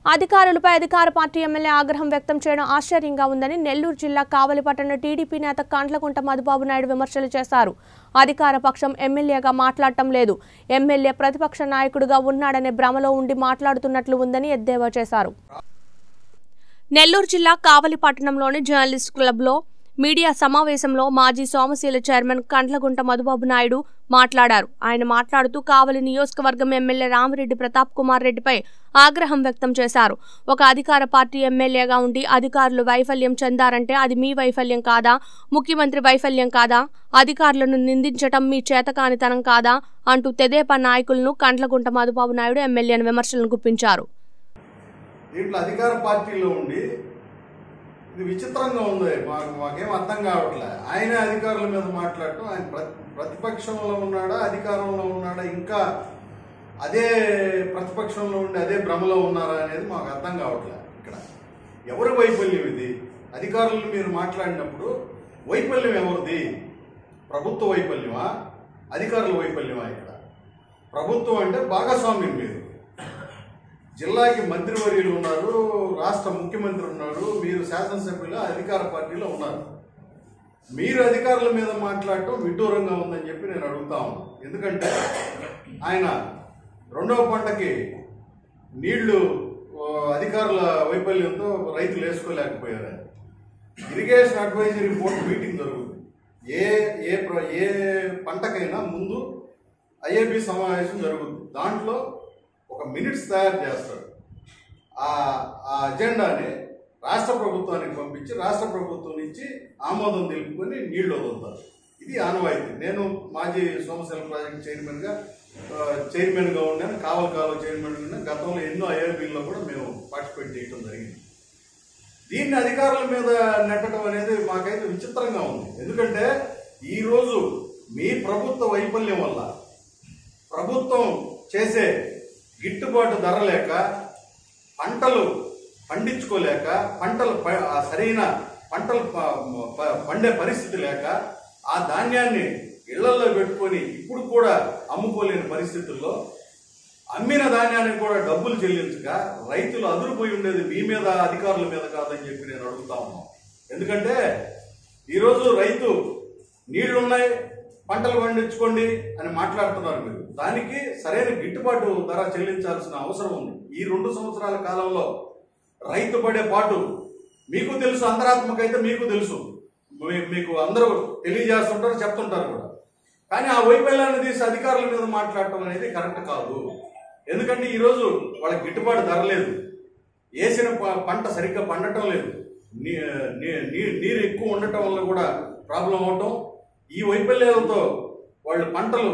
అధికారులపై అధికార party MLA ఆగ్రహం వ్యక్తం చేయడం ఆశ్చర్యంగా ఉందని నెల్లూరు జిల్లా కావలిపట్టణ టీడీపీ నేత కండ్లకుంట మధుబాబు నాయుడు విమర్శలు చేశారు అధికార పక్షం ఎమ్మెల్యేగా మాట్లాడటం లేదు ఎమ్మెల్యే ప్రతిపక్ష నాయకుడిగా ఉన్నాడనే భ్రమలో ఉండి మాట్లాడుతున్నట్లు ఉందని ఎద్దేవా చేశారు నెల్లూరు జిల్లా కావలి పట్టణంలోని జర్నలిస్ట్ క్లబ్లో మీడియా సమావేశంలో మాజీ సోమశీల చైర్మన్ కండ్లగుంట మధుబాబు నాయుడు మాట్లాడారు ఆయన మాట్లాడుతూ కావలి నియోజకవర్గం ఎమ్మెల్యే రామిరెడ్డి ప్రతాప్ కుమార్ రెడ్డిపై ఆగ్రహం వ్యక్తం చేశారు ఒక అధికార పార్టీ ఎమ్మెల్యేగా ఉండి అధికారులు వైఫల్యం చెందారంటే అది మీ వైఫల్యం కాదా ముఖ్యమంత్రి వైఫల్యం కాదా అధికారులను నిందించటం మీ చేతకానితనం కాదా అంటూ తెదేపా నాయకులను కండ్లగుంట మధుబాబు నాయుడు ఎమ్మెల్యేను విమర్శలను గుప్పించారు దీంట్లో అధికార పార్టీలో ఉండి ఇది విచిత్రంగా ఉంది మాకు మాకేం అర్థం కావట్లే ఆయనే అధికారుల మీద మాట్లాడటం ఆయన ప్రతి ప్రతిపక్షంలో ఉన్నాడా అధికారంలో ఉన్నాడా ఇంకా అదే ప్రతిపక్షంలో ఉండి అదే భ్రమలో ఉన్నారా అనేది మాకు అర్థం కావట్లే ఇక్కడ ఎవరి వైఫల్యం ఇది అధికారులు మీరు మాట్లాడినప్పుడు వైఫల్యం ఎవరిది ప్రభుత్వ వైఫల్యమా అధికారుల వైఫల్యమా ఇక్కడ ప్రభుత్వం అంటే భాగస్వామ్యం మీరు జిల్లాకి మంత్రివర్యులు ఉన్నారు రాష్ట్ర ముఖ్యమంత్రి ఉన్నారు మీరు శాసనసభ్యులు అధికార పార్టీలో ఉన్నారు మీరు అధికారుల మీద మాట్లాడటం విడ్డూరంగా ఉందని చెప్పి నేను అడుగుతా ఉన్నాను ఎందుకంటే ఆయన రెండవ పంటకి నీళ్లు ఓ, అధికారుల వైఫల్యంతో రైతులు వేసుకోలేకపోయారు ఇరిగేషన్ అడ్వైజరీ బోర్డు మీటింగ్ జరుగుతుంది ఏ ఏ ప్ర- ఏ పంటకైనా ముందు ఐఏబి సమావేశం జరుగుతుంది దాంట్లో ఒక మినిట్స్ తయారు చేస్తాడు ఆ ఆ అజెండాని రాష్ట్ర ప్రభుత్వానికి పంపించి రాష్ట్ర ప్రభుత్వం నుంచి ఆమోదం తెలుపుకొని నీళ్లు వదులుతారు ఇది ఆనవాయితీ నేను మాజీ సోమశిల ప్రాజెక్ట్ చైర్మన్గా ఆ, చైర్మన్గా ఉన్నాను కావల్ కాలువ చైర్మన్గా ఉన్నాను గతంలో ఎన్నో ఐఆర్బీల్లో కూడా మేము పార్టిసిపేట్ చేయడం జరిగింది దీన్ని అధికారుల మీద నెట్టడం అనేది మాకైతే విచిత్రంగా ఉంది ఎందుకంటే ఈరోజు మీ ప్రభుత్వ వైఫల్యం వల్ల ప్రభుత్వం చేసే గిట్టుబాటు ధర లేక పంటలు పండించుకోలేక పంటలు ప- ఆ సరైన పంటలు ప- ప- పండే పరిస్థితి లేక ఆ ధాన్యాన్ని ఇళ్లలో పెట్టుకొని ఇప్పుడు కూడా అమ్ముకోలేని పరిస్థితుల్లో అమ్మిన ధాన్యానికి కూడా డబ్బులు చెల్లించక రైతులు అదురుపోయి ఉండేది మీ మీద అధికారుల మీద కాదని చెప్పి నేను అడుగుతా ఉన్నాను ఎందుకంటే ఈరోజు రైతు నీళ్లున్నాయి పంటలు పండించుకోండి అని మాట్లాడుతున్నారు మీరు దానికి సరైన గిట్టుబాటు ధర చెల్లించాల్సిన అవసరం ఉంది ఈ రెండు సంవత్సరాల కాలంలో రైతు పడే పాటు మీకు తెలుసు అంతరాత్మక అయితే మీకు తెలుసు మీ- మీకు అందరూ తెలియజేస్తుంటారు చెప్తుంటారు కూడా కానీ ఆ వైఫల్యాన్ని తీసి అధికారుల మీద మాట్లాడటం అనేది కరెక్ట్ కాదు ఎందుకంటే ఈరోజు వాళ్ళకి గిట్టుబాటు ధర లేదు వేసిన ప- పంట సరిగ్గా పండటం లేదు నీ- నీ- నీ- నీరు ఎక్కువ ఉండటం వల్ల కూడా ప్రాబ్లం అవటం ఈ వైఫల్యాలతో వాళ్ళు పంటలు